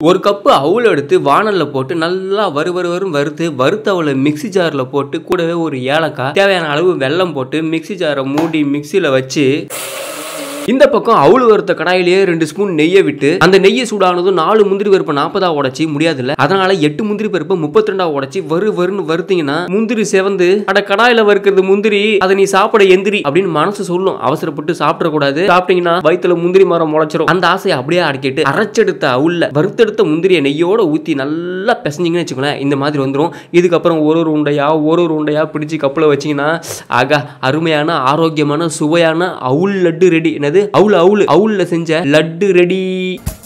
ஒரு கப்பு அவுள் எடுத்து வானல்ல போட்டு நல்லா வறு வறு வரும் வறுத்து வறுத்த அவளை மிக்ஸி ஜார்ல போட்டு கூடவே ஒரு ஏலக்காய் தேவையான அளவு வெல்லம் போட்டு மிக்ஸி ஜாரை மூடி மிக்ஸியில் வச்சு இந்த பக்கம் அவுள் வறுத்த கடாயிலேயே ரெண்டு ஸ்பூன் நெய்யை விட்டு அந்த நெய்யை சூடானதும் நாலு முந்திரி பருப்பை நாற்பதா உடைச்சி முடியாதுல்ல அதனால எட்டு முந்திரி பருப்பை முப்பத்தி ரெண்டா உடைச்சி வறு வருன்னு வறுத்தீங்கன்னா முந்திரி செவந்து அட கடாயில வறுக்கிறது முந்திரி அதை நீ சாப்பிட எந்திரி அப்படின்னு மனசு சொல்லும் அவசரப்பட்டு சாப்பிடக்கூடாது சாப்பிட்டீங்கன்னா வயித்துல முந்திரி மரம் முளைச்சிரும் அந்த ஆசையை அப்படியே அடக்கிட்டு அரைச்செடுத்த அவுள்ள வறுத்தெடுத்த முந்திரியை நெய்யோட ஊத்தி நல்லா பிசைஞ்சிங்கன்னு வச்சுக்கோங்களேன் இந்த மாதிரி வந்துடும் இதுக்கப்புறம் ஒரு ஒரு உண்டையா ஒரு ஒரு உண்டையா பிடிச்சி கப்பில் வச்சீங்கன்னா ஆகா அருமையான ஆரோக்கியமான சுவையான அவுள் லட்டு ரெடி என்னது அவுள் அவுள் அவுள்ல செஞ்ச லட்டு ரெடி